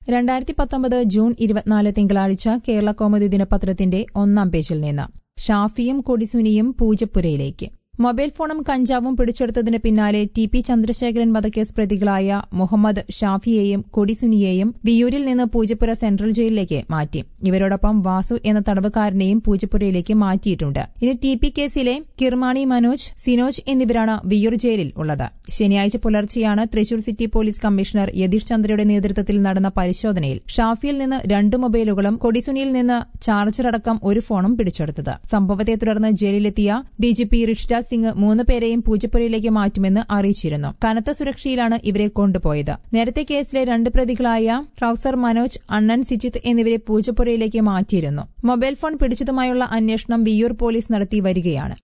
രണ്ടായിരത്തി പത്തൊമ്പത് ജൂൺ ഇരുപത്തിനാല് തിങ്കളാഴ്ച കേരള കൗമുദി ദിനപത്രത്തിന്റെ ഒന്നാം പേജിൽ നിന്ന് ഷാഫിയും കൊടിസുനിയും പൂജപ്പുരയിലേക്ക് മൊബൈൽ ഫോണും കഞ്ചാവും പിടിച്ചെടുത്തതിന് പിന്നാലെ ടി പി ചന്ദ്രശേഖരൻ വധക്കേസ് പ്രതികളായ മുഹമ്മദ് ഷാഫിയെയും കൊടിസുനിയെയും വിയൂരിൽ നിന്ന് പൂജപ്പുര സെൻട്രൽ ജയിലിലേക്ക് മാറ്റി ഇവരോടൊപ്പം വാസു എന്ന തടവുകാരനെയും പൂജപ്പുരയിലേക്ക് മാറ്റിയിട്ടുണ്ട് ഇനി ടി പി കേസിലെ കിർമാണി മനോജ് സിനോജ് എന്നിവരാണ് വിയൂർ ജയിലിൽ ഉള്ളത് ശനിയാഴ്ച പുലർച്ചെയാണ് Thrissur city police commissioner Yathish ചന്ദ്രയുടെ നേതൃത്വത്തിൽ നടന്ന പരിശോധനയിൽ ഷാഫിയിൽ നിന്ന് രണ്ട് മൊബൈലുകളും കൊടിസുനിയിൽ നിന്ന് ചാർജറടക്കം ഒരു ഫോണും പിടിച്ചെടുത്തത് സംഭവത്തെ തുടർന്ന് ജയിലിലെത്തിയ ഡിജിപി ഋഷിരാജ് സിംഗ് മൂന്ന് പേരെയും പൂജപ്പുരയിലേക്ക് മാറ്റുമെന്ന് അറിയിച്ചിരുന്നു കനത്ത സുരക്ഷയിലാണ് ഇവരെ കൊണ്ടുപോയത് നേരത്തെ കേസിലെ രണ്ട് പ്രതികളായ ട്രൌസർ മനോജ് അണ്ണൻ സിജിത്ത് എന്നിവരെ പൂജപ്പുരയിലേക്ക് മാറ്റിയിരുന്നു മൊബൈൽ ഫോൺ പിടിച്ചതുമായുള്ള അന്വേഷണം വിയൂർ പോലീസ് നടത്തി വരികയാണ്